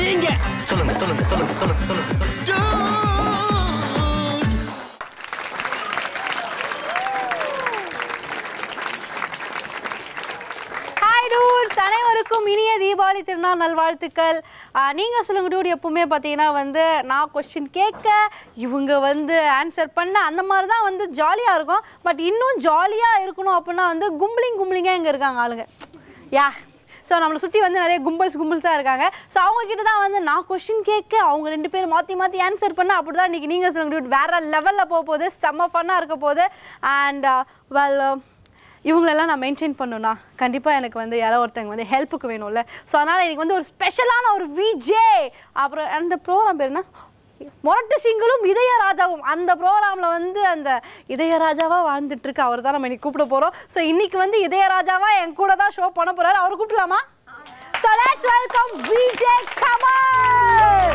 நீங்க சொல்லுங்க சொல்லுங்க சொல்லுங்க சொல்லுங்க சொல்லுங்க ஹாய் டூட்ஸ் அனைவருக்கும் இனிய தீபாவளி திருநாள் நல்வாழ்த்துக்கள் ஆஹ் நீங்க சொல்லுங்க டூட் எப்பவுமே பார்த்தீங்கன்னா வந்து நான் கொஸ்டின் கேட்க இவங்க வந்து ஆன்சர் பண்ண அந்த மாதிரி தான் வந்து ஜாலியாக இருக்கும் பட் இன்னும் ஜாலியாக இருக்கணும் அப்படின்னா வந்து கும்பலிங் கும்பலிங்காக இங்கே இருக்காங்க ஆளுங்க யா ஸோ நம்மளை சுற்றி வந்து நிறைய கும்பல்ஸ் கும்பல்ஸாக இருக்காங்க ஸோ அவங்க கிட்ட தான் வந்து நான் கொஸ்டின் கேட்க அவங்க ரெண்டு பேரும் மாற்றி மாற்றி ஆன்சர் பண்ண அப்படி தான் இன்றைக்கி நீங்கள் சொல்லுங்க dude. வேற லெவலில் போக போகுது செம்ம ஃபன்னாக இருக்க போகுது அண்ட் வெல் இவங்களெல்லாம் நான் மெயின்டைன் பண்ணணும்னா கண்டிப்பாக எனக்கு வந்து யாரோ ஒருத்தங்க வந்து ஹெல்ப்புக்கு வேணும்ல ஸோ அதனால் எனக்கு வந்து ஒரு ஸ்பெஷலான ஒரு விஜே அப்புறம் அந்த ப்ரோக்ராம் பேர் என்ன மொரட்டு சிங்களும் இதய ராஜாவும் அந்த ப்ரோக்ராமில் வந்து அந்த இதய ராஜாவாக வாழ்ந்துட்டு இருக்கு அவர் தான் நம்ம இன்னைக்கு கூப்பிட போகிறோம் ஸோ இன்னைக்கு வந்து இதய ராஜாவா என் கூட தான் ஷோ பண்ண போகிறாரு அவர் கூப்பிடலாமா so let's welcome VJ Kamal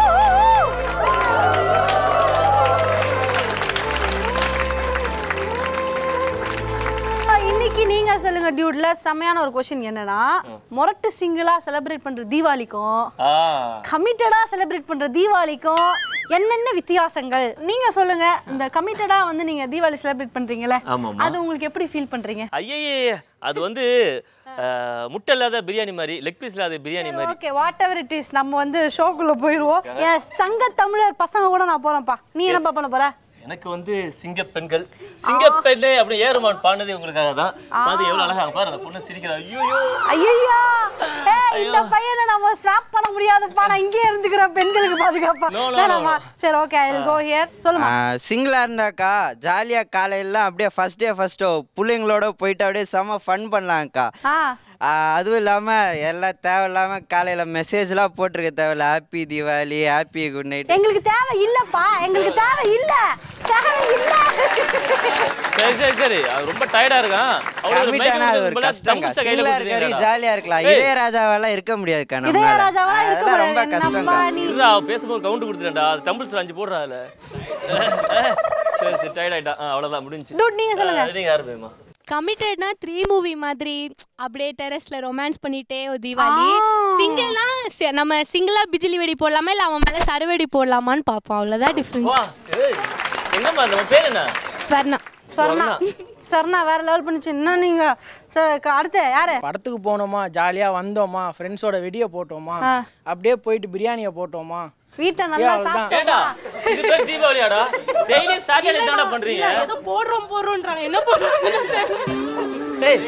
இன்னைக்கு நீங்க சொல்லுங்க டியூட்ல செம்மையான ஒரு கொஸ்டின் என்னன்னா மொரட்டு சிங்கிளா செலிப்ரேட் பண்ற தீபாவளிக்கும் ஆ கமிட்டடா செலிப்ரேட் பண்ற தீபாவளிக்கும் என்னென்ன வித்தியாசங்கள் நீங்க சொல்லுங்க இந்த கமிட்டடா வந்து நீங்க தீபாவளி செலிப்ரேட் பண்றீங்கல்ல ஆமாம்மா. அது உங்களுக்கு எப்படி ஃபீல் பண்றீங்க ஐயே அது வந்து அஹ், முட்டை இல்லாத பிரியாணி மாதிரி லெக் பீஸ் இல்லாத பிரியாணி மாதிரி okay whatever it is நம்ம வந்து ஷோக்குள்ள போயிடுவோம் என் சங்க தமிழர் பசங்க கூட நான் போறேன்ப்பா நீ என்னப்பா பண்ண போற எனக்கு வந்து சிங்க பெண்கள் சிங்க பெண்ணே அப்படி ஏறுமான் பாடுனது உங்களுக்காக தான் பாத்து எவ்வளவு அழகா இருக்கு பாரு அந்த பொண்ணு சிரிக்கிறா ஐயோ ஐயா இந்த பையனை நம்ம ஸ்வாப் பண்ண முடியாதுப்பா நான் இங்கே இருந்துக்கிறேன் பெண்களுக்கு பாதுகாப்பா No, no, no, வேணாமா சரி ஓகே ஐ கோ ஹியர் சொல்லுமா சிங்கிளாக இருந்தாக்கா ஜாலியாக காலையிலாம் அப்படியே ஃபஸ்ட் டே ஃபஸ்ட் டே பிள்ளைங்களோட போயிட்டு அப்படியே செம்ம ஃபன் பண்ணலாம்க்கா ஆ ஆ, அதுவும் இல்லாமல் எல்லாம் தேவையில்லாமல் காலையில் மெசேஜ்லாம் போட்டிருக்க தேவையில்ல happy Deepavali happy good night எங்களுக்கு தேவை இல்லப்பா எங்களுக்கு தேவை இல்ல தேவை இல்ல சரி சரி சரி அது ரொம்ப டயர்டா இருக்கான் அவரு ஒரு கமிட் mic ஆனால் அது கொடுத்து ஒரு பதிலா கஷ்டங்க thumbs கையில சிங்கிளாக இருக்காரு கொடுத்துட்டீங்கடா. ஜாலியாக இருக்கலாம் ஏய், இளையராஜாவெல்லாம் இருக்க முடியாதுக்கா இதய நம்மளால ராஜாவா இருக்க அதெல்லாம் ரொம்ப முடியாது. கஷ்டங்க நம்ம நீ இருடா, அவ பேசும்போது கவுண்ட் கொடுத்துட்டேன்டா அது டம்பிள்ஸ் அஞ்சு போடுறா அதுல சரி சரி டயர்ட் ஆயிட்டா ஆ, அவ்வளவுதான் முடிஞ்சு Dude, நீங்க சொல்லுங்க. நீங்க யாரு பேமா கமிட்டட்னா த்ரீ மூவி மாதிரி அப்படியே டெரஸ்ல ரொமான்ஸ் பண்ணிட்டே ஒரு தீபாவளி சிங்கிள்னா நம்ம சிங்கிளா பிஜிலி வெடி போடலாமா இல்ல அவன் மேல சரவெடி போடலாமான்னு பார்ப்போம் அவ்வளவுதான் டிஃபரன்ஸ் வா ஏய் எங்கம்மா நம்ம பேர் என்ன ஸ்வர்ணா சொர்ணா சொர்ணா வேற லெவல் பண்ணிச்சு இன்னும் நீங்க சரி, க- அடுத்து யாரு படத்துக்கு போனோமா ஜாலியா வந்தோமா ஃப்ரெண்ட்ஸோட வெடியை போட்டோமா ஆ. அப்படியே போயிட்டு பிரியாணியை போட்டோமா வீட்டை நல்லா அவ்வளவுதான். ஏடா சாப்பிட்டா இது பேர் தீபாவளியாடா டெய்லி சாட்டர்டே தானடா பண்றீங்க ஏதோ போடுறோம் போடுறோம்ன்றாங்க என்ன போடுறோம் ஏய்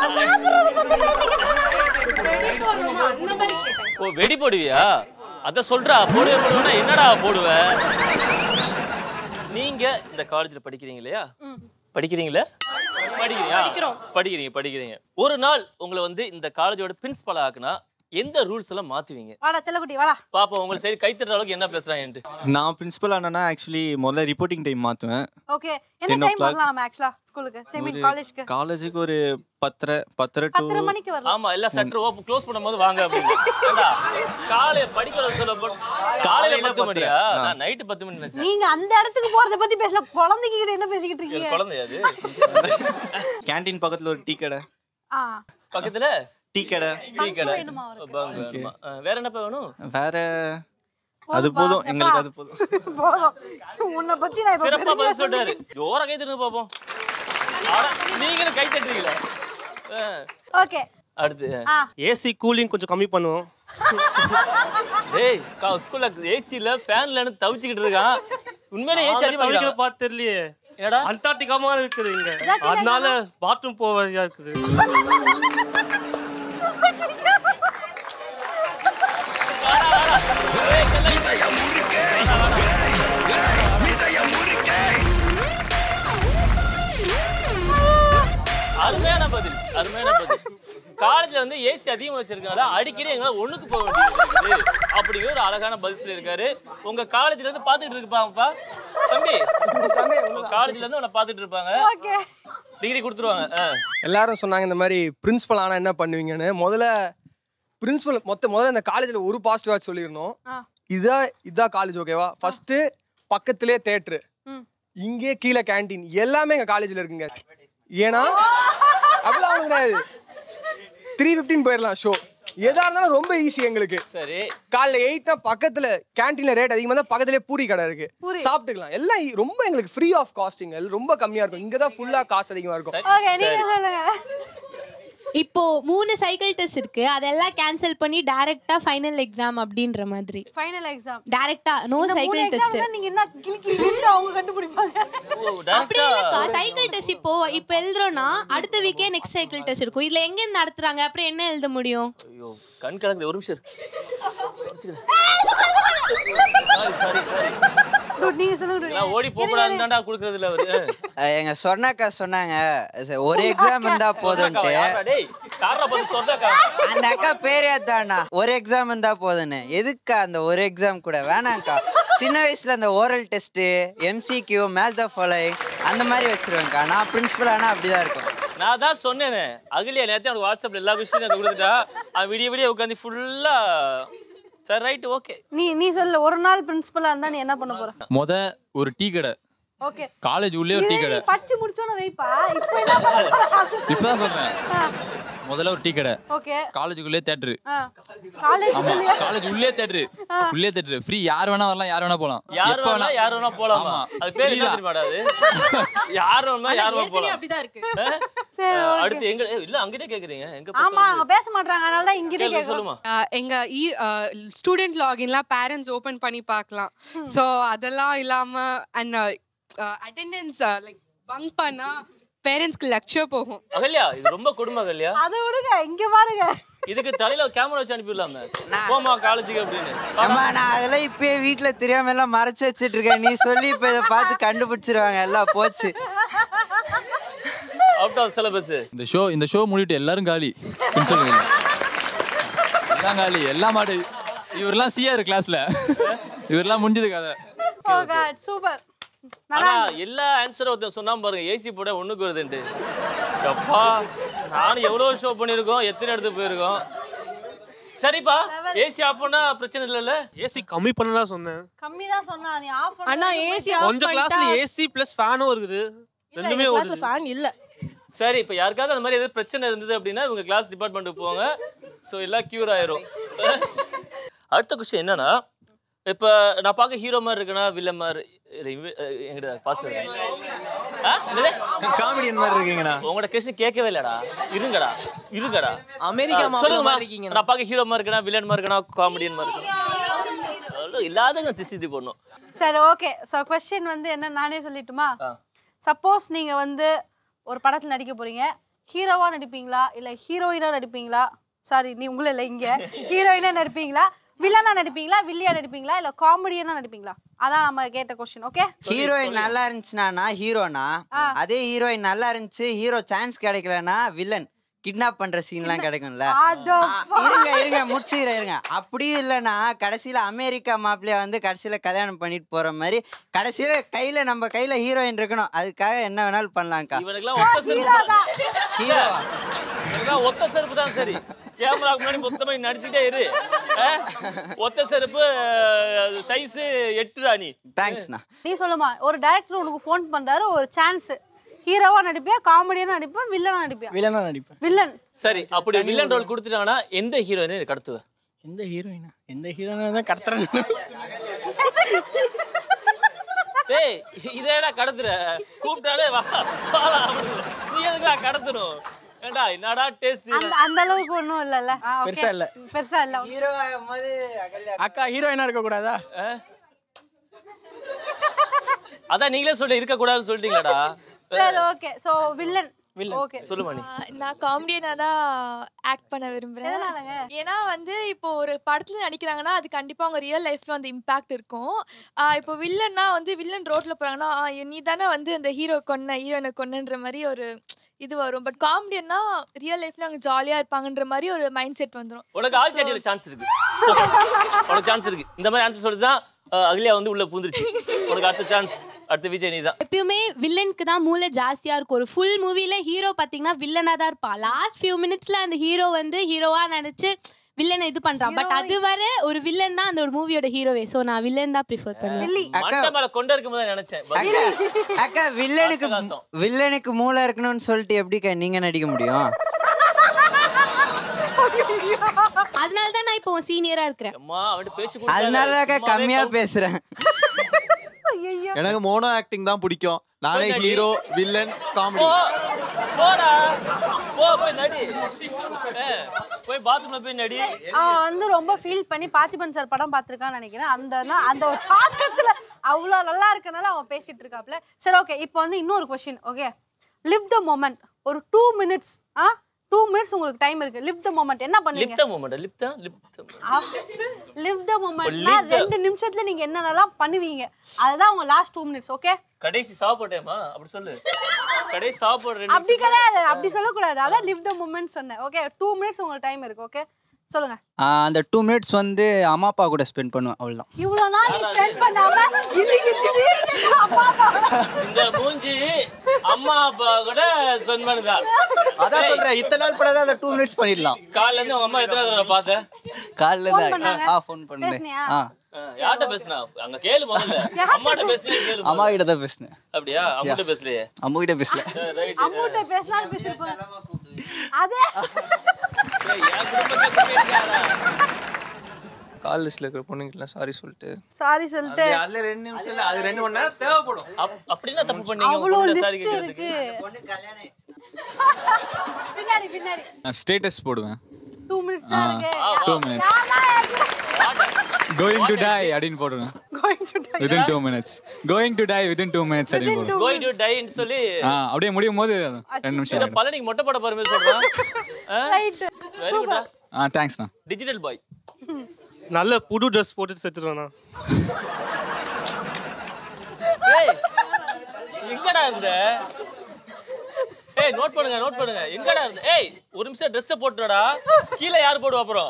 ஓ வெடி போடுவியா அத சொல்றா போடுவே போடுவேனா என்னடா போடுவ நீங்க இந்த காலேஜ்ல படிக்கிறீங்க இல்லையா படிக்கிறீங்களா படிக்கிறீங்க படிக்கிறீங்க படிக்கிறீங்க ஒரு நாள் உங்களை வந்து இந்த காலேஜோட பிரின்சிபல் ஆக்குனா எந்த ரூல்ஸ் எல்லாம் மாத்துவீங்க வாடா செல்லக்குட்டி வாடா பாப்போம் உங்களுக்கு சரி கை தட்டுற அளவுக்கு என்ன பேசுறாங்கன்ட்டு நான் பிரின்சிபல் ஆனா ஆக்சுவலி முதல்ல ரிப்போர்ட்டிங் டைம் மாற்றுவேன் ஓகே என்ன 10 டைம் o'clock. வரலாம் நம்ம ஆக்சுவலா ஸ்கூலுக்கு ஐ மீன் காலேஜ்க்கு காலேஜுக்கு ஒரு பத்தரை பத்தரை டு பத்தரை மணிக்கு வரலாம் ஆமா எல்லாம் சட்டர் ஓப்பன் க்ளோஸ் பண்ணும்போது வாங்க அப்படின்னு ஏண்டா, காலையில படிக்கிற சொல்ல போ- காலையில காலையில பத்து பத்தரை. மணியா ஆ. நான் நைட்டு பத்து மணி நினைச்சேன் நீங்க அந்த இடத்துக்கு போறத பத்தி பேசல குழந்தைங்க கிட்ட என்ன பேசிக்கிட்டு இது இருக்கீங்க குழந்தையா அது கேண்டீன் பக்கத்துல ஒரு டீ கடை ஆ பக்கத்துல டீ கடை டீ கடை வேணுமா அவருக்கு? பங்கு வேணுமா? ஆ, வேற என்னப்பா வேணும் வேற அது போதும் எங்களுக்கு அது போதும் போதும் உன்னை பத்தி நான் இப்ப சிறப்பா பெருமையா பதில் சொல்றாரு ஜோரா கை தட்டுங்க பாப்போம் ஆனா, நீங்களும் கை தட்டுறீங்களா ஆ, ஓகே அடுத்து ஆ ஏசி கூலிங் கொஞ்சம் கம்மி பண்ணுவோம் டேய் கா- ஸ்கூல்ல ஏசில ஃபேன்ல தவிச்சுக்கிட்டு இருக்கான் உண்மையிலே ஏசி தவிக்கிற அதிகமா பார்த்து தெரியலையே என்னடா அண்டார்டிகாமா இருக்குது இங்க அதனால பாத்ரூம் போக வழியா இருக்குது அருமையான பதில் அருமையான பதில் காலேஜ்ல வந்து ஏசி அதிகமா வச்சிருக்கனால அடிக்கடி எங்களால ஒண்ணுக்கு போக வேண்டியது இருக்குது அப்படிங்கிற ஒரு அழகான பதில் சொல்லியிருக்காரு உங்க காலேஜ்ல இருந்து பாத்துட்டு இருப்பாங்கப்பா தம்பி உங்க காலேஜ்ல இருந்து உன்னை பாத்துட்டு இருப்பாங்க ஓகே டிகிரி கொடுத்துருவாங்க ஆ. எல்லாரும் சொன்னாங்க இந்த மாதிரி பிரின்சிபல் ஆனால் என்ன பண்ணுவீங்கன்னு முதல்ல பிரின்சிபல் மொத்த முதல்ல இந்த காலேஜில் ஒரு பாசிட்டிவாக சொல்லிடணும் ஆ. இதான் இதான் காலேஜ் ஓகேவா ஃபர்ஸ்ட்டு பக்கத்திலே தேட்ரு ம். இங்கே கீழே கேண்டீன் எல்லாமே எங்கள் காலேஜில் இருக்குங்க ஏன்னா அப்படிலாம் ஒண்ணும் கிடையாது த்ரீ ஃபிஃப்டின் போயிடலாம் ஷோ எதா இருந்தாலும் ரொம்ப ஈஸி எங்களுக்கு சரி காலைல எயிட்னா பக்கத்துல கேண்டீன்ல ரேட் அதிகமா தான் பக்கத்துலயே பூரி கடை இருக்கு சாப்பிட்டுக்கலாம் எல்லாம் இ- ரொம்ப எங்களுக்கு ஃப்ரீ ஆஃப் காஸ்டிங் ரொம்ப கம்மியா இருக்கும் இங்க தான் ஃபுல்லா காசு அதிகமா இருக்கும் ஓகே நீங்க சொல்லுங்க இப்போ மூணு சைக்கிள் டெஸ்ட் இருக்கு அதெல்லாம் கேன்சல் பண்ணி டைரக்டா ஃபைனல் எக்ஸாம் அப்படின்ற மாதிரி ஃபைனல் எக்ஸாம் டைரக்டா நோ சைக்கிள் டெஸ்ட் நீங்க என்ன கிளிக்கி கிளிக்கி அவங்க கண்டுபிடிப்பாங்க ஓ அப்படி டேரக்டா இல்லக்கா சைக்கிள் டெஸ்ட் இப்போ இப்போ எழுதுறோம்னா அடுத்த வீக்கே நெக்ஸ்ட் சைக்கிள் டெஸ்ட் இருக்கும் இதுல எங்க இருந்து நடத்துறாங்க அப்புறம் என்ன எழுத முடியும் ஐயோ கண் கலங்குது ஒரு நிமிஷம் சாரி சாரி சாரி Dude, நீங்க சொல்லுங்க dude. நான் ஓடி போகக்கூடாதுன்னு தான்டா கொடுக்கறது இல்ல அவரு அஹ் எங்க சொன்னாக்கா சொன்னாங்க சரி, ஒரு எக்ஸாம் இருந்தா போதும்ட்டு யாரா டேய் காரணம் பார்த்து சொல்றக்கா அந்த அக்கா பேரே தானா ஒரு எக்ஸாம் இருந்தா போதுன்னு எதுக்கா அந்த ஒரு எக்ஸாம் கூட வேணாம்க்கா சின்ன வயசுல அந்த oral test MCQ match the following அந்த மாதிரி வச்சிருவேன்க்கா நான் பிரின்சிபல் ஆனா அப்படிதான் இருக்கும் நான் தான் சொன்னேனே அகிலியா நேரத்தையும் அவனுக்கு வாட்ஸ்அப்ல எல்லா விஷயத்தையும் எனக்கு கொடுத்துட்டா அவன் விடிய விடிய உட்காந்து ஃபுல்லா சரி ரைட் ஓகே நீ நீ சொல்லு ஒரு நாள் பிரின்சிபலா இருந்தா நீ என்ன பண்ண போற மொத ஒரு டீ கடை ஓகே காலேஜ் உள்ளே ஒரு டீ கடை படிச்சு முடிச்சோன்னு வைப்பா இப்போ என்ன பண்ண போற இப்பதான் சொல்றேன் முதல்ல ஒரு டீ கடை ஓகே காலேஜுக்குள்ளே தேட்டரு காலேஜ் ஆமா காலேஜ் உள்ளே தேட்டரு உள்ளே தேட்டரு ஃப்ரீ யார் வேணா வரலாம் யார் வேணா போலாம் யார் எப்ப வேணா யார் வேணா போலாமா ஆமா. அது பேர் என்ன புரியுதா? தெரியுமாடா அது யார் வேணா யார் வேணா போலாம் அப்படிதான் இருக்கு சரி அஹ், அடுத்து எங்க ஏய், இல்ல அங்கிட்டே கேக்குறீங்க எங்க போய் ஆமா அவங்க பேச மாட்டாங்க அதனால தான் இங்கிட்ட கேள்வி கேக்குறோம் சொல்லுமா ஆஹ் எங்க இ ஸ்டூடெண்ட் லாகின்லாம் பேரண்ட்ஸ் ஓபன் பண்ணி பார்க்கலாம் ஸோ அதெல்லாம் இல்லாம அண்ட் அட்டெண்டன்ஸ் லைக் பங்க் பண்ணா பேரண்ட்ஸ்க்கு லெக்சர் போகும் அகல்யா இது ரொம்ப கொடுமை அகல்யா அதை விடுங்க இங்க பாருங்க இதுக்கு தலையில கேமரா வச்சு அனுப்பிடலாமே போமா காலேஜுக்கு அப்படின்னு அம்மா நான் அதெல்லாம் இப்பயே வீட்ல தெரியாம எல்லாம் மறைச்சு வச்சிட்டு இருக்கேன் நீ சொல்லி இப்ப இதை பார்த்து கண்டுபிடிச்சிருவாங்க எல்லாம் போச்சு அவுட் ஆஃப் சிலபஸ் இந்த ஷோ இந்த ஷோ முடிட்டு எல்லாரும் காலி பிரின்சிபல் வெளில. எல்லாம் காலி எல்லாம் மாடு இவரெல்லாம் சிஆர் கிளாஸ்ல இவரெல்லாம் முடிஞ்சது கதை ஓ காட் சூப்பர் ஆனா எல்லா ஆன்சரும் ஒருத்தன் சொன்னா பாருங்க ஏசி போட ஒண்ணுக்கு வருதுன்ட்டு அப்பா நானும் எவ்வளவு ஷோ பண்ணியிருக்கோம் எத்தனை இடத்துக்கு போயிருக்கோம் சரிப்பா ஏசி ஆஃப் பண்ணா பிரச்சனை இல்லைல்ல ஏசி கம்மி பண்ணதா சொன்னேன் கம்மி தான் சொன்னா நீ ஆஃப் பண்ண ஆனா ஏசி கொஞ்சம் கிளாஸ்ல ஏசி பிளஸ் ஃபேனும் இருக்குது ரெண்டுமே ஓடுது ஃபேன் இல்ல சரி இப்போ யாருக்காவது அந்த மாதிரி எதாவது பிரச்சனை இருந்தது அப்படின்னா இவங்க கிளாஸ் டிபார்ட்மெண்ட்டுக்கு போங்க ஸோ எல்லாம் க்யூர் ஆயிரும் அடுத்த கொஸ்டின் என்னன்னா இப்போ நான் பார்க்க ஹீரோ மாதிரி இருக்கேனா வில்லன் மாதிரி இல்ல, இவ- அஹ் எங்கிட்ட பாஸ் காமெடியன் மாதிரி இருக்கீங்கண்ணா உங்களோட கொஸ்டின் கேட்கவே இல்லடா இருங்கடா இருங்கடா அமெரிக்கா ஆ, மாப்பிள்ளை சொல்லுங்கம்மா. மாதிரி இருக்கீங்க. நான் பார்க்க ஹீரோ மாதிரி இருக்கேனா வில்லன் மாதிரி இருக்கேனா காமெடியன் மாதிரி இருக்கேனா இல்லாதங்க திசி போடணும் சரி ஓகே ஸோ கொஸ்டின் வந்து என்ன நானே சொல்லட்டுமா சப்போஸ் நீங்க வந்து ஒரு படத்துல நடிக்க போறீங்க ஹீரோவா நடிப்பீங்களா இல்ல ஹீரோயினா நடிப்பீங்களா சாரி நீ உங்கள இல்ல இங்க ஹீரோயினா நடிப்பீங்களா வில்லனா நடிப்பீங்களா வில்லியா நடிப்பீங்களா இல்ல காமெடியனா நடிப்பீங்களா அதான் நம்ம கேட்ட கொஸ்டின் ஓகே ஹீரோயின் நல்லா இருந்துச்சுனா ஹீரோனா அதே ஹீரோயின் நல்லா இருந்துச்சு ஹீரோ சான்ஸ் கிடைக்கலனா வில்லன் கிட்னாப் பண்ற சீன்லாம் கிடைக்கும்ல அடோ ஆ, இருங்க இருங்க முடிச்சுக்கிறேன் இருங்க அப்படியும் இல்லைன்னா கடைசியில அமெரிக்கா மாப்பிள்ளைய வந்து கடைசியில கல்யாணம் பண்ணிட்டு போற மாதிரி கடைசியில கையில நம்ம கையில ஹீரோயின் இருக்கணும் அதுக்காக என்ன வேணாலும் பண்ணலாம்க்கா இவனுக்குலாம் ஒத்த செருப்பு தான் ஹீரோவா இவனுக்குலாம் ஒத்த செருப்பு தான் சரி கேமராக்கு முன்னாடி மொத்தமா நீ நடிச்சுட்டே இரு ஆ? ஒத்த செருப்பு சைஸ் எட்டுடா நீ தேங்க்ஸ்ண்ணா நீ சொல்லுமா ஒரு டைரக்டர் உனக்கு ஃபோன் பண்றாரு ஒரு சான்ஸ் ஹீரோவா நடிப்பியா காமெடியனா நடிப்பியா வில்லனா நடிப்பியா வில்லனா நடிப்பேன் வில்லன் சரி அப்படி வில்லன் ரோல் கொடுத்துட்டாங்கன்னா எந்த ஹீரோயினை நீ கடத்துவ எந்த ஹீரோயினா எந்த ஹீரோயினா தான் கடத்துறேன் டேய் இதேடா கடத்துற கூப்பிட்டாலே வா வாடா அப்படிங்கிற. நீ எதுக்குடா கடத்தணும் ஏண்டா என்னடா டேஸ்ட் அந்த அந்த அளவுக்கு ஒண்ணும் இல்லல்ல ஆ, okay. பெருசா இல்ல. பெருசா இல்ல ஹீரோ ஆகும்போது அகல்யா அக்கா ஹீரோயினா இருக்க கூடாதா அதான் நீங்களே சொல்ல இருக்க கூடாதுன்னு சொல்லிட்டீங்களாடா சரி ஓகே சோ வில்லன் ஓகே சொல்லுமா நீ நான் காமெடியனா தான் ஆக்ட் பண்ண விரும்புறேன் எதனாலங்க? ஏன்னா வந்து இப்போ ஒரு படத்துல நடிக்கிறாங்கன்னா அது கண்டிப்பா அவங்க ரியல் லைஃப்ல அந்த இம்பாக்ட் இருக்கும் ஆஹ் இப்போ வில்லன்னா வந்து வில்லன் ரோட்ல போறாங்கன்னா ஆ, நீ தானே வந்து அந்த ஹீரோ கொன்ன ஹீரோனை கொன்னன்ற மாதிரி ஒரு இது வரும் பட் காமெடியன்னா ரியல் லைஃப்ல அவங்க ஜாலியா இருப்பாங்கன்ற மாதிரி ஒரு மைண்ட் செட் வந்துரும் உனக்கு ஆல் கேட்டியில சான்ஸ் இருக்கு உனக்கு சான்ஸ் இருக்கு இந்த மாதிரி ஆன்சர் சொல்லி தான் அஹ், அகல்யா வந்து உள்ள பூந்துருச்சு உனக்கு அடுத்த சான்ஸ் அடுத்த விஜய் நீ தான் எப்பயுமே வில்லனுக்கு தான் மூளை ஜாஸ்தியா இருக்கும் ஒரு ஃபுல் மூவில ஹீரோ பாத்தீங்கன்னா வில்லனா தான் இருப்பான் லாஸ்ட் ஃபியூ மினிட்ஸ்ல அந்த ஹீரோ வந்து ஹீரோவா நினைச்சு வில்லனை இது பண்றான் பட் அது வரை ஒரு வில்லன் தான் அந்த ஒரு மூவியோட ஹீரோவே சோ நான் வில்லன் தான் ப்ரிஃபர் பண்ணுவேன் மண்டை மேல கொண்டு இருக்கும் போது நினைச்சேன் அக்கா அக்கா வில்லனுக்கு அட்டகாசம். வில்லனுக்கு மூளை இருக்கணும்னு சொல்லிட்டு எப்படிக்கா நீங்க நடிக்க முடியும் அதனால தான் நான் இப்போ சீனியரா இருக்கிறேன் அம்மா அவன்கிட்ட பேச்சு கொடுக்காத. அதனாலதாக்கா சும்மாவே கம்மியா கவு- பேசுறேன் எனக்கு மோனோ ஆக்டிங் தான் பிடிக்கும் நானே போய் நடி. ஹீரோ வில்லன் போ காமெடி போடா போ போய் நடி ஏ, போய் பாத்ரூம்ல போய் நடி அவன் வந்து ரொம்ப ஃபீல் பண்ணி பார்த்திபன் சார் படம் பார்த்திருக்கான்னு நினைக்கிறேன் அந்த நா- அந்த ஒரு தாக்கத்துல அவ்வளோ நல்லா இருக்கனால அவன் பேசிட்டு இருக்காப்ல சரி ஓகே இப்போ வந்து இன்னொரு question okay live the moment ஒரு டூ மினிட்ஸ் ஆ டூ மினிட்ஸ் உங்களுக்கு டைம் இருக்கு லிவ் த மொமெண்ட் என்ன பண்ணுவீங்க லிப்டா மூமெண்ட் லிப்டா லிப்டா லிவ் த மொமெண்ட்னா live the- ரெண்டு நிமிஷத்துல நீங்க என்னென்னலாம் பண்ணுவீங்க அதுதான் உங்க லாஸ்ட் டூ மினிட்ஸ் ஓகே கடைசி சாப்பிட்டேமா அப்படி சொல்லு கடைசி சாப்பாடு ரெண்டு அப்படி கிடையாது அப்படி சொல்லக்கூடாது அதான் லிவ் த மொமெண்ட் சொன்னேன் ஓகே டூ மினிட்ஸ் உங்களுக்கு டைம் இருக்கு ஓகே சொல்லுங்க அந்த டூ மினிட்ஸ் வந்து அம்மா அப்பா கூட ஸ்பெண்ட் பண்ணுவேன் அவ்வளோதான் இவ்வளவு நாள் நீ ஸ்பெண்ட் பண்ணாம இன்னைக்கு திடீர்னு அப்பா அம்மாவோட இந்த மூஞ்சி அம்மா அப்பா கூட ஸ்பெண்ட் பண்ணுதா அதான் சொல்றேன் இத்தனை நாள் படம் அந்த டூ மினிட்ஸ் பண்ணிடலாம் காலைல இருந்து உங்க அம்மா எத்தனை தடவை பார்த்த காலைல Phone தான் பண்ணாங்க? ஆ ஃபோன் பண்ணேன் பேசுனியா? ஆ யார்கிட்ட பேசுனா அங்க கேளு முதல்ல அம்மாட்ட பேசுனே கேளு அம்மா முதல்ல. கிட்ட தான் பேசினேன் அப்படியா அம்மாட்ட பேசலையே அம்மா கிட்ட பேசல ரைட் அம்மாட்ட பேசினாலும் பேசிருப்பாங்க அதே என் குடும்பத்தை கூப்பிட்டு கால் லிஸ்ட்ல இருக்கிற பொண்ணுங்கலாம் சாரி சொல்லிட்டு சாரி சொல்லிட்டு அதுல ரெண்டு நிமிஷம் இல்ல அது ரெண்டு மணி நேரம் தேவைப்படும் அப்- அப்படின்னா தப்பு பண்ணீங்க உங்க அவ்வளோ பொண்ணு சாரி லிஸ்ட் கேட்கறதுக்கு இருக்கு பின்னாடி பின்னாடி நான் ஸ்டேட்டஸ் போடுவேன் டூ மினிட்ஸ் தான் இருக்கு two minutes going to die அப்படின்னு போடுவேன் going to die. Within two minutes going to die within two minutes அப்படின்னு போடுவேன் கோயிங் டு டைன்னு சொல்லி ஆ அப்படியே முடியும் போது ரெண்டு நிமிஷம் இந்த ஆயிடும் பழனிக்கு மொட்டை போட போற மாதிரி சொல்றான் Right. வெரி குட்டா ஆ தேங்க்ஸ்ண்ணா டிஜிட்டல் பாய் நல்ல புது ட்ரெஸ் போட்டுட்டு செத்துருவேண்ணா ஏய் எங்கடா இருந்த ஏய் நோட் பண்ணுங்க நோட் பண்ணுங்க எங்கடா இருந்த ஏய் ஒரு நிமிஷம் ட்ரெஸ் போட்டுடா கீழே யார் போடுவா அப்புறம்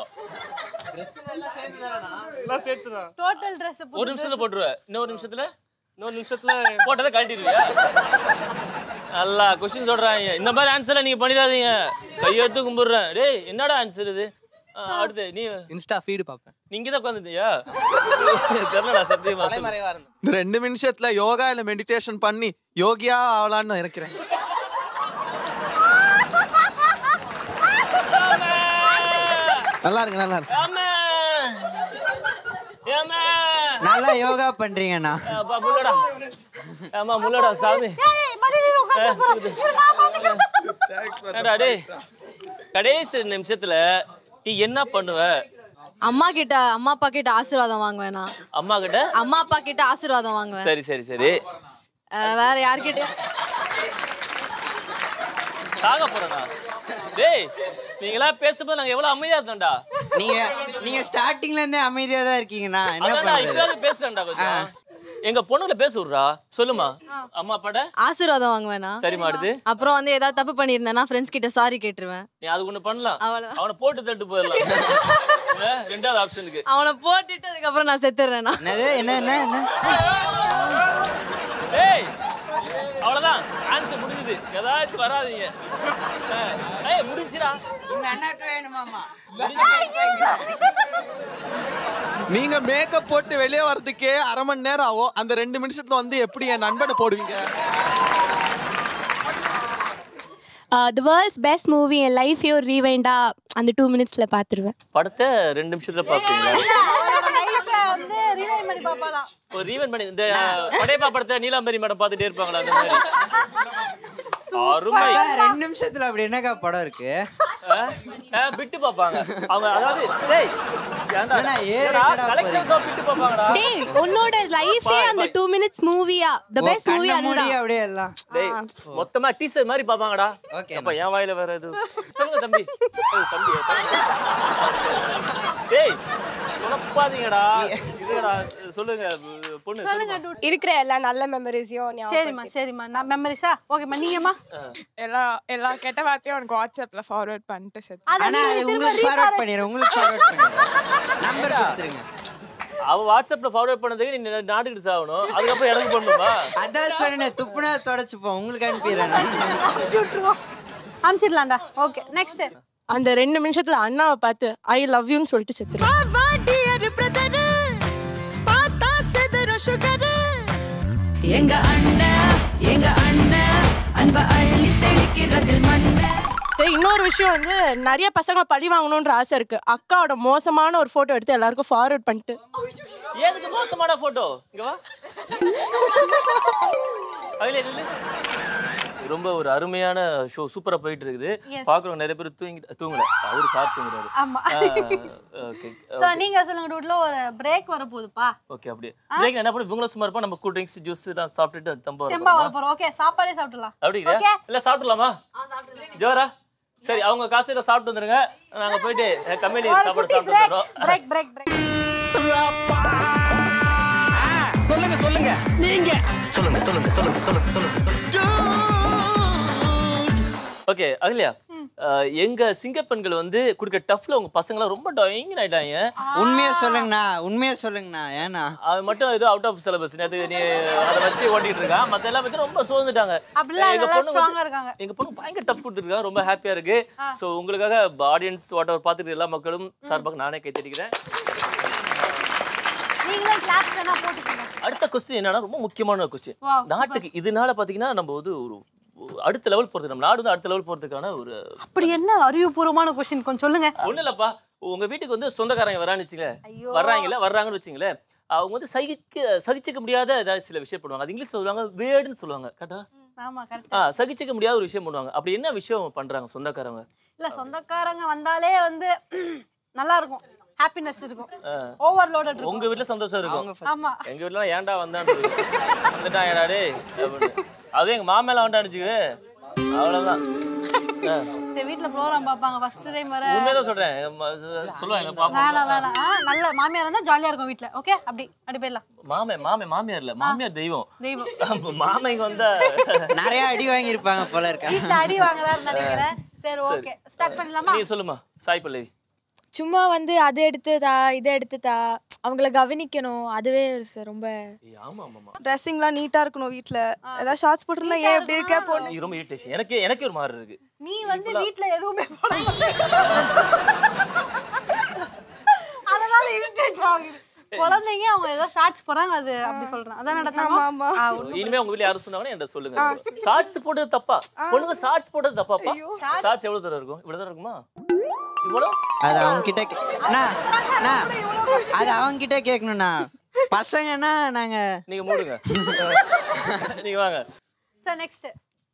எல்லாம் சேர்த்துதான் டோட்டல் Dress ஒரு நிமிஷத்துல போட்டுருவேன் இன்னொரு நிமிஷத்துல இன்னொரு நிமிஷத்துல போட்டதை கழட்டிடுவியா நல்லா கொஸ்டின் சொல்றாங்க இந்த மாதிரி ஆன்சர்ல நீங்க பண்ணிடாதீங்க கையெடுத்து கும்பிடுறேன் டேய் என்னடா ஆன்சர் இது ஆ, அடுத்து நீ இன்ஸ்டா ஃபீடு பார்ப்பேன் நீங்க தான் உட்காந்துட்டியா தெரியலடா சத்தியமா சொல்லு. இந்த ரெண்டு நிமிஷத்துல யோகா இல்ல மெடிடேஷன் பண்ணி யோகியா ஆகலான்னு இருக்கிறேன் நல்லா இருக்கு நல்லா இருக்கு ஆமா ஏமா நல்லா யோகா பண்றீங்கண்ணா அப்பா முள்ளடா ஆமா முள்ளடா சாமி ஏ, இருக்குது. ஏன்டா டேய் கடைசி ரெண்டு நிமிஷத்துல நீ என்ன பண்ணுவ அம்மா கிட்ட அம்மா அப்பா கிட்ட ஆசீர்வாதம் வாங்குவேனா அம்மா கிட்ட அம்மா அப்பா கிட்ட ஆசீர்வாதம் வாங்குவேன் சரி சரி சரி அஹ் வேற யார்கிட்ட சாக போறேனா டேய் நீங்களா பேசும்போது நாங்க எவ்வளவு அமைதியா இருந்தோம்டா நீங்க நீங்க ஸ்டார்டிங்ல இருந்தே அமைதியா தான் இருக்கீங்கண்ணா என்ன அதான்டா பண்றது இப்பயாவது பேசுறேன்டா கொஞ்சம் எங்க பொண்ணுல பேச விடுறா சொல்லுமா அம்மா அப்பாட ஆசீர்வாதம் வாங்குவேனா சரிம்மா அடுத்து அப்புறம் வந்து ஏதாவது தப்பு பண்ணியிருந்தேன்னா ஃப்ரெண்ட்ஸ் கிட்ட சாரி கேட்டுருவேன் நீ அது ஒண்ணு பண்ணலாம் அவ்வளவுதான். அவனை போட்டு தட்டு போயிடலாம் இல்ல, ரெண்டாவது ஆப்ஷனுக்கு அவனை போட்டுட்டு அதுக்கப்புறம் நான் செத்துடுறேன்னா என்னது என்ன என்ன என்ன ஏய் அவ்வளவுதான் ஆன்சர் முடிஞ்சது ஏதாச்சும் வராதீங்க ஆ, ஏய் முடிஞ்சுடா இந்த அண்ணாக்கு வேணுமாமா நீங்க மேக்கப் போட்டு வெளியே வர்றதுக்கே அரை மணி நேரம் ஆகும் அந்த ரெண்டு நிமிஷத்துல வந்து எப்படி என் நண்பனை போடுவீங்க த வேர்ல்ட்ஸ் பெஸ்ட் மூவி என் லைஃப் யோர் ரீவைண்டா அந்த டூ மினிட்ஸில் பார்த்துருவேன் படத்தை ரெண்டு நிமிஷத்துல பாப்பீங்களா லைஃப்ல வந்து ரிவைன் பண்ணி பாப்பாலாம் ஒரு ரீவன் பண்ணி இந்த படையப்பா படத்தை நீலாம்பரி மேடம் பார்த்துட்டே இருப்பாங்களா அந்த மாதிரி அருமை அக்கா, ரெண்டு நிமிஷத்துல அப்படி என்னக்கா படம் இருக்கு ஆ? ஆ, பிட்டு பார்ப்பாங்க அவங்க அதாவது டேய் ஏன்டா என்னடா, ஏறு ஏன்டா, என்னடா collections of பிட்டு பார்ப்பாங்கடா டேய் உன்னோட லைஃபே அந்த டூ மினிட்ஸ் மூவியா த ஓ, பெஸ்ட் மூவி கண்ணை மூடி அதுதான் அப்படியே எல்லாம் டேய் மொத்தமா டீசர் மாதிரி பார்ப்பாங்கடா Okay, அப்ப என் வாயில வேற எது சொல்லுங்க தம்பி ஏய், தம்பி டேய் குழப்பாதீங்கடா இதுடா சொல்லுங்க பொண்ணு சொல்லுங்க இருக்கிற எல்லா நல்ல மெமரிஸையும் சரிம்மா சரிம்மா நான் மெமரிஸா ஓகேம்மா நீங்கம்மா எல்லா எல்லா கெட்ட வார்த்தையும் உனக்கு வாட்ஸ்அப்ல ஃபார்வர்ட் பண்ணிட்டு செத்து ஆனா அது உங்களுக்கு ஃபார்வர்ட் பண்ணிடுறேன் உங்களுக்கு ஃபார்வர்ட் பண்ணிடுறேன் நம்பர் கொடுத்துருங்க அவ வாட்ஸ்அப்ல ஃபார்வர்ட் பண்ணதுக்கு நீ நாட்டுக்கிட்டு சாகணும் அதுக்கப்புறம் எனக்கு பண்ணுமா அதான் சொன்னேன் துப்புனா தொடச்சுப்போம் உங்களுக்கு அனுப்பிடுறேன் நான். அனுப்பிச்சு விட்டுருவோம் அனுப்பிச்சிடலாம்டா ஓகே நெக்ஸ்ட் அந்த ரெண்டு நிமிஷத்துல அண்ணாவை பார்த்து ஐ லவ் யூன்னு சொல்லிட்டு செத்துருவேன் எங்க அண்ணன் எங்க அண்ணன் அன்ப அள்ளி தெளிக்கிறதில் மண்ண கரெக்ட் இன்னொரு விஷயம் வந்து நிறைய பசங்க பழி வாங்கணுன்ற ஆசை இருக்கு அக்காவோட மோசமான ஒரு போட்டோ எடுத்து எல்லாருக்கும் ஃபார்வர்ட் பண்ணிட்டு ஏதுக்கு மோசமான போட்டோ இங்க வா அகிலே நில்லு. ரொம்ப ஒரு அருமையான ஷோ சூப்பரா போயிட்டு இருக்குது Yes. பாக்குறவங்க நிறைய பேர் தூங்கி தூங்கல அவரு சாப்பிட்டு தூங்குறாரு ஆமா. ஓகே சோ நீங்க சொல்லுங்க டூட்ல ஒரு பிரேக் வர போகுதுப்பா ஓகே அப்படியே பிரேக் என்ன பண்ணி இவங்களும் சும்மா இருப்போம் நம்ம கூல் ட்ரிங்க்ஸ் ஜூஸ் தான் சாப்பிட்டுட்டு அது தம்ப தெம்பா வர வரும் போறோம் ஓகே சாப்பாடே சாப்பிடலாம் அப்படிங்கிறியா Okay. இல்ல சாப்பிடலாமா ஜோரா சரி அவங்க காசு சாப்பிட்டு வந்துருங்க நாங்க போயிட்டு கம்பெனி சாப்பாடு சாப்பிட்டு வந்துடுறோம் பிரேக் பிரேக் பிரேக் சொல்லுங்க சொல்லுங்க நீங்க சொல்லுங்க சொல்லுங்க சொல்லுங்க சொல்லுங்க சொல்லுங்க ஓகே அகல்யா அஹ், எங்க சிங்கப்பெண்கள் வந்து கொடுக்க டஃப்ல உங்க பசங்களாம் ரொம்ப டொயிங் ஆயிட்டாங்க உண்மையா சொல்லுங்கண்ணா உண்மையா சொல்லுங்கண்ணா ஏண்ணா அவன் மட்டும் ஏதோ அவுட் ஆஃப் சிலபஸ் நேத்து நீ அதை வச்சு ஓட்டிட்டு இருக்கான் மத்த எல்லாம் பத்தி ரொம்ப சோர்ந்துட்டாங்க அப்படிலாம் எங்க நல்லா பொண்ணு ஸ்ட்ராங்கா வந்து- இருக்காங்க எங்க பொண்ணு பயங்கர டஃப் கொடுத்துருக்காங்க ரொம்ப ஹாப்பியா இருக்கு சோ உங்களுக்காக ஆடியன்ஸ் வாட் எவர் பார்த்துட்டு எல்லா மக்களும் சார்பாக நானே கை தட்டிக்கிறேன் நீங்களும் கிளாஸ் வேணா போட்டுக்கோங்க அடுத்த கொஸ்டின் என்னன்னா ரொம்ப முக்கியமான கொஸ்டின் Wow, நாட்டுக்கு இதனால பாத்தீங்கன்னா நம்ம வந்து ஒரு ஒரு அடுத்த லெவல் போறது நம்ம நாடு வந்து அடுத்த லெவல் போறதுக்கான ஒரு அப்படி என்ன அறிவுபூர்வமான கொஸ்டின் கொஞ்சம் சொல்லுங்க ஒண்ணு இல்லப்பா உங்க வீட்டுக்கு வந்து சொந்தக்காரங்க வரான்னு வச்சுங்களேன் வர்றாங்கல்ல வர்றாங்கன்னு வச்சுங்களேன் அவங்க வந்து சகிக்க சகிச்சுக்க முடியாத ஏதாவது சில விஷயம் பண்ணுவாங்க அது இங்கிலீஷ் சொல்லுவாங்க வேர்டுன்னு சொல்லுவாங்க கரெக்டா ஆமா கரெக்ட் ஆ சகிச்சுக்க முடியாத ஒரு விஷயம் பண்ணுவாங்க அப்படி என்ன விஷயம் பண்றாங்க சொந்தக்காரங்க இல்ல சொந்தக்காரங்க வந்தாலே வந்து நல்லா இருக்கும் ஹாப்பினஸ் இருக்கும் ஆ. ஓவர்லோடட் இருக்கும் உங்க வீட்ல சந்தோஷம் இருக்கும் ஆமா எங்க வீட்ல ஏன்டா வந்தான் வந்துட்டான் ஏடா டேய் அப்படின்னு அதுவும் எங்க மாமேல வந்துட்டான்னு வச்சுக்க அவ்வளவுதான் ஆ. சரி வீட்ல ப்ரோகிராம் பார்ப்பாங்க ஃபர்ஸ்ட் டைம் வர உண்மையதான் சொல்றேன் எங்க ம- சொல்லுவாங்க பாப்போம் வேணாம் வேணாம் ஆ, நல்ல மாமியார் இருந்தா ஜாலியா இருக்கும் வீட்ல ஓகே அப்படி அப்படி போயிடலாம் மாமே மாமே மாமியார் இல்ல மாமியார் தெய்வம் தெய்வம் மாமா இங்க வந்தா நிறைய அடி வாங்கியிருப்பாங்க போல இருக்கா வீட்ல அடி வாங்குறாருன்னு நினைக்கிறேன் சரி சரி. ஓகே ஸ்டார்ட் பண்ணலாமா நீ சொல்லுமா சாய் பல்லவி சும்மா வந்து அதை எடுத்து தா இதை எடுத்து தா அவங்கள கவனிக்கணும் அதுவே ஒரு ரொம்ப ஆமா ஆமா ட்ரெஸ்ஸிங்லாம் நீட்டா இருக்கணும் வீட்ல ஏதாவது ஷார்ட்ஸ் போட்டுருந்தா ஏன் இப்படி இருக்க பொண்ணு நீ ரொம்ப இரிட்டேஷன் எனக்கு எனக்கு ஒரு மாதிரி இருக்கு நீ வந்து வீட்ல எதுவுமே போட அதனால இரிட்டேட் ஆகுது குழந்தைங்க அவங்க ஏதோ ஷார்ட்ஸ் போறாங்க அது அப்படி சொல்றேன் அதான் நடத்தாமா இனிமே உங்க வீட்ல யாரும் சொன்னாங்கன்னா என்கிட்ட சொல்லுங்க ஷார்ட்ஸ் போட்டது தப்பா பொண்ணுங்க ஷார்ட்ஸ் போட்டது தப்பாப்பா ஷார்ட்ஸ் எவ்வளவு தூரம் இருக்கும் இவ்வளவு தூரம் இருக்குமா இவ்வளவு அது அவங்க கிட்ட கே- அண்ணா அண்ணா அது அவங்க கிட்ட கேட்கணும்ண்ணா பசங்கன்னா நாங்க நீங்க மூடுங்க நீங்க வாங்க சார் நெக்ஸ்ட்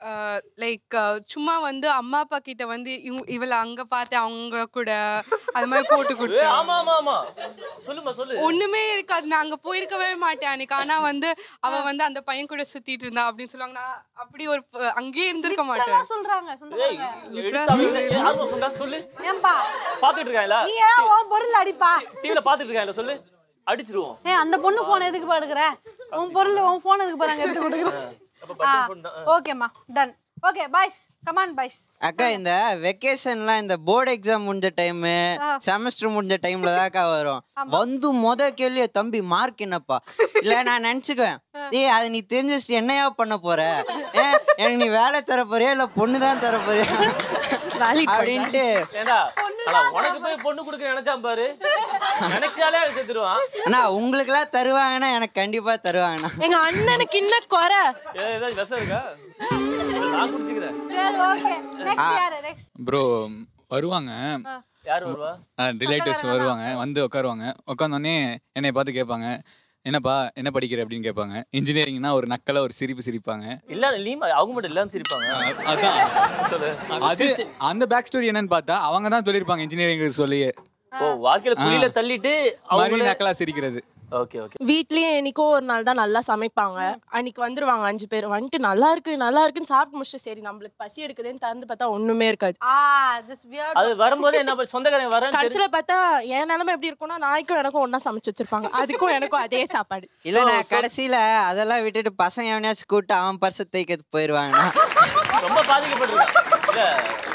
லைக் சும்மா வந்து அம்மா அப்பா கிட்ட வந்து இவ- இவளை அங்க பார்த்து அவங்க கூட அது மாதிரி போட்டு ஏய், கொடுத்து ஆமா ஆமா ஆமா சொல்லுமா சொல்லு ஒண்ணுமே இருக்காது நான் அங்க போயிருக்கவே மாட்டேன் அன்னைக்கு ஆனா வந்து அவ வந்து அந்த பையன் கூட சுத்திட்டு இருந்தா அப்படின்னு சொல்லுவாங்க நான் அப்படி ஒரு ப- அங்கேயே இருந்திருக்க மாட்டேன் சொல்றாங்க ஏய், சொல்றாங்க எடுத்து அவங்க- ஏய், ஆமா சொல்றா சொல்லு ஏன்பா பாத்துட்டு இருக்காங்களா நீ ஏன் உன் பொருள் அடிப்பா டிவில பாத்துட்டு இருக்காங்களா சொல்லு அடிச்சிருவோம் ஏய் அந்த பொண்ணு போன் எதுக்கு பாடுக்கிற உன் பொருள் உன் போன் எதுக்கு பாருங்க எடுத்து கொடுக்குறேன் அப்ப பட்டன் phone தான். ஓகேம்மா done okay boys come on boys அக்கா இந்த வெக்கேஷன்லாம் இந்த போர்டு எக்ஸாம் முடிஞ்ச டைம் செமஸ்டர் முடிஞ்ச டைம்ல தான்க்கா வரும் வந்து முத கேள்வி தம்பி மார்க் என்னப்பா இல்ல நான் நினைச்சுக்குவேன் ஏய் அதை நீ தெரிஞ்சு வச்சுட்டு என்னையா பண்ண போற ஏ எனக்கு நீ வேலை தர போறியா இல்ல பொண்ணு தான் தர போறியா அப்படின்ட்டு ஏண்டா ஆனா உனக்கு போய் பொண்ணு கொடுக்க நினைச்சான் பாரு நினைச்சாலே அவன் செத்துருவான் அண்ணா உங்களுக்கெல்லாம் தருவாங்கன்னா எனக்கு கண்டிப்பா தருவாங்கண்ணா எங்க அண்ணனுக்கு இன்னும் குறை ஏ, ஏதாவது விஷம் இருக்கா நான் குடிச்சுக்கிறேன் சரி ஓகே நெக்ஸ்ட் ஆ. யாரு நெக்ஸ்ட் ப்ரோ வருவாங்க யார் வருவா ரிலேட்டிவ்ஸ் வருவாங்க வந்து உட்காருவாங்க உட்காந்தோடனே என்னை பார்த்து கேட்பாங்க என்னப்பா என்ன படிக்கிற அப்படின்னு கேட்பாங்க இன்ஜினியரிங்னா ஒரு நக்கல ஒரு சிரிப்பு சிரிப்பாங்க இல்ல நீ அவங்க மட்டும் இல்லாம சிரிப்பாங்க அதான் சொல்லு அது அந்த பேக் ஸ்டோரி என்னன்னு பார்த்தா அவங்க தான் சொல்லியிருப்பாங்க இன்ஜினியரிங் சொல்லியே ஓ வாழ்க்கையில குழியில தள்ளிட்டு மறுபடியும் அவங்க நக்கலா சிரிக்கிறது ஓகே ஓகே வீட்லயே என்னைக்கோ ஒரு நாள் தான் நல்லா சமைப்பாங்க அன்னைக்கு வந்துருவாங்க அஞ்சு பேர் வந்துட்டு நல்லா இருக்கு நல்லா இருக்குன்னு சாப்பிட்டு முடிச்சுட்டு சரி நம்மளுக்கு பசி எடுக்குதுன்னு திறந்து பார்த்தா ஒண்ணுமே இருக்காது ஆ திஸ் வியர்ட் அது வரும்போது என்ன பண்ண- சொந்தக்காரங்க வரேன் கடைசியில பார்த்தா என் நிலைமை எப்படி இருக்கும்னா நாய்க்கும் எனக்கும் ஒண்ணா சமைச்சு வச்சிருப்பாங்க அதுக்கும் எனக்கும் அதே சாப்பாடு இல்லண்ணா கடைசியில அதெல்லாம் விட்டுட்டு பசங்க எவனையாச்சும் கூப்பிட்டு அவன் பர்ச தைக்கிறது போயிருவாங்கண்ணா ரொம்ப பாதிக்கப்பட்டிருக்கான் இல்ல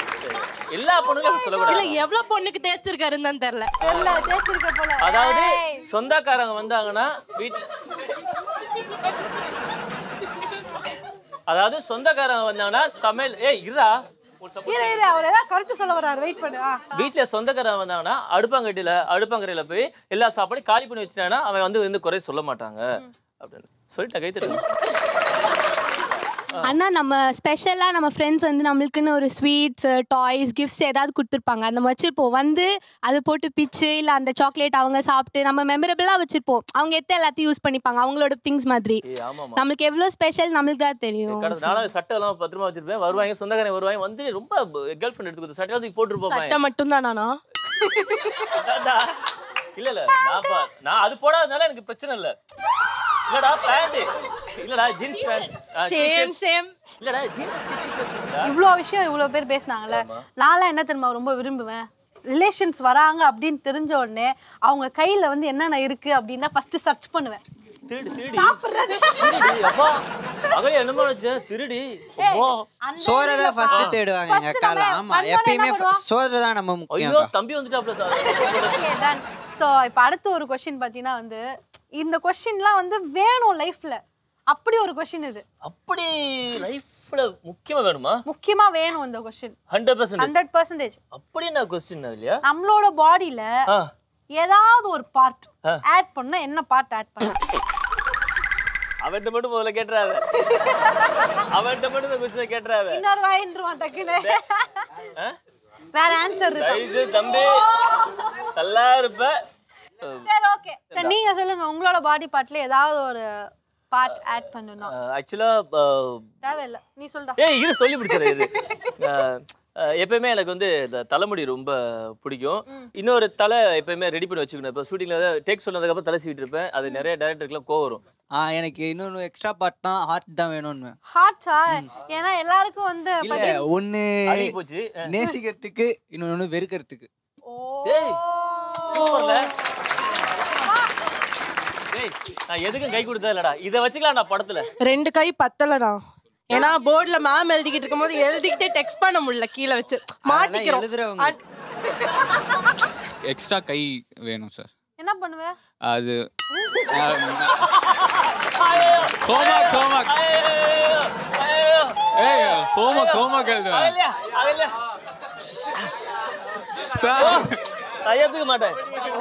எல்லா பொண்ணுங்களும் அப்படி இல்ல சொல்லக்கூடாது எவ்வளவு பொண்ணுக்கு தேய்ச்சிருக்காருன்னு தான் தெரியல தெரியல தேய்ச்சிருக்க போல அதாவது சொந்தக்காரங்க வந்தாங்கன்னா வீட்டுல அதாவது சொந்தக்காரங்க வந்தாங்கன்னா சமையல் ஏய் இருடா ஒரு support. இரு இரு அவர் ஏதாவது கருத்து சொல்ல வராரு வெயிட் பண்ணு ஆ. வீட்டுல சொந்தக்காரங்க வந்தாங்கன்னா அடுப்பாங்கட்டியில அடுப்பாங்கரையில போய் எல்லா சாப்பாடும் காலி பண்ணி வச்சுட்டாங்கன்னா அவன் வந்து வந்து குறை சொல்ல மாட்டாங்க அப்படின்னு சொல்லிட்டேன் கைத்தட்டு ஆனா நம்ம ஸ்பெஷலா நம்ம ஃப்ரெண்ட்ஸ் வந்து நம்மளுக்குன்னு ஒரு ஸ்வீட்ஸ் டாய்ஸ் கிஃப்ட்ஸ் ஏதாவது கொடுத்துருப்பாங்க அந்த மாதிரி வச்சிருப்போம் வந்து அதை போட்டு பிச்சு இல்ல அந்த சாக்லேட் அவங்க சாப்பிட்டு நம்ம மெமரபிளா வச்சிருப்போம் அவங்க எத்த எல்லாத்தையும் யூஸ் பண்ணிப்பாங்க அவங்களோட திங்ஸ் மாதிரி ஏய், ஆமாமா. நம்மளுக்கு எவ்வளவு ஸ்பெஷல் நம்மளுக்கு தான் தெரியும் கடந்த நானும் சட்டை எல்லாம் பத்திரமா வச்சிருப்பேன் வருவாங்க சொந்தக்காரங்க வருவாங்க வந்து ரொம்ப கேர்ள் ஃப்ரெண்ட் எடுத்து கொடுத்து சட்டை தூக்கி போட்டு சட்டை இருப்போம் மட்டும் தானா இல்ல இல்ல நான் பா- நான் அது போடாதனால எனக்கு பிரச்சனை இல்ல இல்லடா பேண்ட் இல்லடா ஜீன்ஸ் பேண்ட் சேம் சேம் இல்லடா ஜீன்ஸ் இவ்வளோ விஷயம் இவ்வளோ பேர் பேசுனாங்கல்ல நான்லாம் என்ன தெரியுமா ரொம்ப விரும்புவேன் ரிலேஷன்ஸ் வராங்க அப்படின்னு தெரிஞ்ச உடனே அவங்க கையில வந்து என்னென்ன இருக்கு அப்படின்னு தான் ஃபர்ஸ்ட் சர்ச் பண்ணுவேன் திருடி திருடி சாப்பிடுறது. திருடி அப்பா மகளே என்னமோ நினைச்சேன் திருடி ஓ சோறை தான் ஃபர்ஸ்ட் தேடுவாங்க எங்க அக்கால ஆமா எப்பயுமே சோறு தான் நம்ம முக்கியம் ஐயோ அக்கா. தம்பி வந்துட்டாப்ல சார் ஸோ இப்போ அடுத்த ஒரு கொஷின் பார்த்தீங்கன்னா வந்து இந்த கொஷின்லாம் வந்து வேணும் லைஃப்ல அப்படி ஒரு கொஷின் இது அப்படி லைஃப்ல முக்கியமா வேணுமா முக்கியமா வேணும் இந்த question hundred percent hundred percentage அப்படி என்ன கொஸ்டின் இல்லையா நம்மளோட பாடியில ஆ. ஏதாவது ஒரு பார்ட் ஆ. ஆட் பண்ணா என்ன பார்ட் ஆட் பண்ண அவன்கிட்ட மட்டும் முதல்ல கேட்டுறாத அவன்கிட்ட மட்டும் இந்த கொஸ்டின் கேட்டுறாத இன்னொரு வாயின்றுவான் டக்குன்னு ஆ? வேற ஆன்சர் இருக்கு தயவுசெய்து தம்பி நல்லா இருப்ப சரி ஓகே சரி நீங்க சொல்லுங்க உங்களோட பாடி பார்ட்ல ஏதாவது ஒரு பார்ட் ஆட் பண்ணணும் ஆக்சுவலா தேவையில்ல நீ சொல்டா ஏய் இது சொல்லி பிடிச்சது இது அஹ், அஹ், எப்பயுமே எனக்கு வந்து இந்த தலைமுடி ரொம்ப பிடிக்கும் இன்னொரு தலை எப்பயுமே ரெடி பண்ணி வச்சுக்கணும் இப்போ ஷூட்டிங்ல டேக் சொன்னதுக்கப்புறம் தலை சீவிட்டு இருப்பேன் அது நிறைய டேரக்டருக்குலாம் கோவம் வரும் ஆ எனக்கு இன்னொன்று எக்ஸ்ட்ரா பார்ட்னா ஹார்ட் தான் வேணும்னு ஹார்ட்ஸா ஏன்னா எல்லாருக்கும் வந்து இல்ல பாத்தீங்க- ஒண்ணு அழுகி போச்சு. அஹ். நேசிக்கிறதுக்கு இன்னொன்னு வெறுக்கிறதுக்கு டேய் சூப்பர்ல டேய் நான் எதுக்கும் கை கொடுத்தது இல்லடா இதை வச்சுக்கலாம் நான் படத்துல ரெண்டு கை பத்தலடா ஏன்னா போர்டுல மேம் எழுதிக்கிட்டு இருக்கும்போது எழுதிக்கிட்டே டெக்ஸ்ட் பண்ண முடியல கீழே வச்சு மாட்டிக்கிறோம் எழுதுறவங்க. அது- எக்ஸ்ட்ரா கை வேணும் சார் என்ன பண்ணுவ அது ஹோம்ஒர்க் ஹோம்ஒர்க் ஏய் ஹோம்ஒர்க் ஹோம்ஒர்க் எழுதுவேன் அகல்யா அகல்யா சார் நான் ஏத்துக்க மாட்டேன்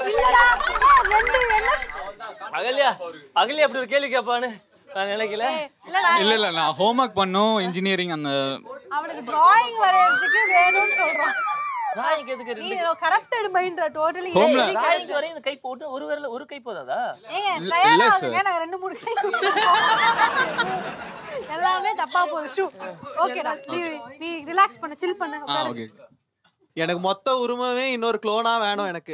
அகல்யா அகல்யா அப்படி ஒரு கேள்வி கேட்பான்னு நான் நினைக்கல இல்ல இல்ல நான் ஹோம்ஒர்க் பண்ணும் இன்ஜினியரிங் அந்த அவனுக்கு டிராயிங் வரையறதுக்கு வேணும்னு சொல்றான் டிராயிங் எதுக்கு நீ ரெண்டு கரெக்டட் மைண்ட்ரா டோட்டலி Homeல- டிராயிங் வரையும் இந்த கை போட்டு ஒரு விரல ஒரு கை போதாதா ஏங்க இல்ல- trial இல்ல ஆகுங்க, sir. நாங்க ரெண்டு மூணு கை use பண்ணுவோம். எல்லாமே தப்பா போகுது ஷூ ஓகேடா நீ நீ ரிலாக்ஸ் பண்ணு சில் பண்ணு ஆ உட்காரு. ஓகே எனக்கு மொத்த உரிமையே இன்னொரு க்ளோனா வேணும் எனக்கு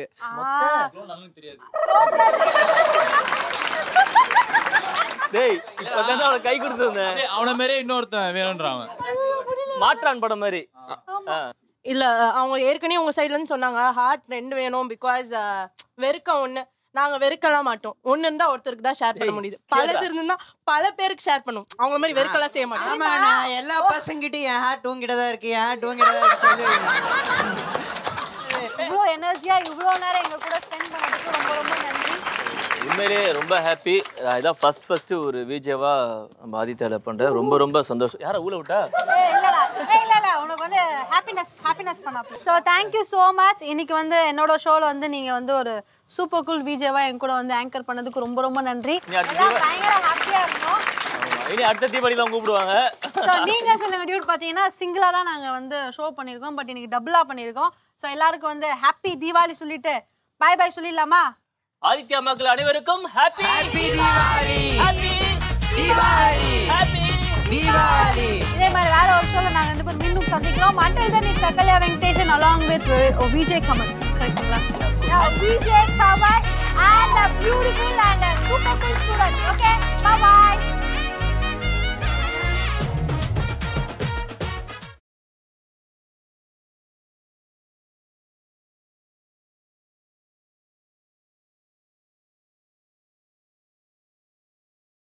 டேய் இப்பதானே அவனுக்கு கை கொடுத்துருந்தேன் அவன மாதிரியே இன்னொருத்தன் வேணும்ன்றான் அவன் மாற்றான் படம் மாதிரி ஆ. இல்ல அவங்க ஏற்கனவே உங்க சைடுல இருந்து சொன்னாங்க ஹார்ட் ரெண்டு வேணும் பிகாஸ் வெறுக்க ஒண்ணு நாங்க வெறுக்கலாம் மாட்டோம் ஒண்ணு இருந்தா ஒருத்தருக்கு தான் ஷேர் பண்ண முடியுது பலது இருந்தா பல பேருக்கு ஷேர் பண்ணும் அவங்க மாதிரி வெறுக்கலாம் செய்ய மாட்டோம் ஆமா நான் எல்லா பசங்கிட்டையும் என் ஹார்ட் உங்ககிட்ட தான் இருக்கு என் ஹார்ட் உங்ககிட்ட தான் இருக்கு சொல்லுவேன் இவ்வளோ எனர்ஜியா இவ்வளோ நேரம் எங்க கூட ஸ்பெண்ட் பண்ணதுக்கு ரொம்ப ரொம்ப நன்றி உண்மையிலேயே ரொம்ப ஹாப்பி இதான் ஃபர்ஸ்ட் ஃபர்ஸ்ட் ஒரு விஜயவா நம்ம ஆதித்யால பண்றேன் ரொம்ப ரொம்ப சந்தோஷம் யாரா ஊழ விட்டா ஏய், இல்லடா ஏய், இல்ல இல்ல உனக்கு வந்து ஹாப்பினஸ் ஹாப்பினஸ் பண்ணாப்ல ஸோ தேங்க்யூ ஸோ மச் இன்னைக்கு வந்து என்னோட ஷோல வந்து நீங்க வந்து ஒரு சூப்பர் கூல் விஜேவா என் கூட வந்து ஆங்கர் பண்ணதுக்கு ரொம்ப ரொம்ப நன்றி நீ அடுத்த எல்லாம் பயங்கர ஹாப்பியா இருந்தோம் இனி அடுத்த தீபாவளி தான் கூப்பிடுவாங்க ஸோ நீங்க சொல்லுங்க டியூட் பார்த்தீங்கன்னா சிங்கிளா தான் நாங்க வந்து ஷோ பண்ணியிருக்கோம் பட் இன்னைக்கு டபுளா பண்ணியிருக்கோம் ஸோ எல்லாருக்கும் வந்து ஹாப்பி தீபாவளி சொல்லிட்டு பாய் பாய் சொல்லிடலாமா ஆதித்யா மக்கள் அனைவருக்கும் happy happy Deepavali happy Deepavali happy Deepavali இதே மாதிரி வேற ஒரு ஷோல நாங்க ரெண்டு பேரும் மீண்டும் சந்திக்கிறோம் until then it's சக்கல்யா Venkatesan along with uh, Vijay Kamal கரெக்ட்டுங்களா Yeah, Vijay Kamal and a beautiful and a super cool student okay bye bye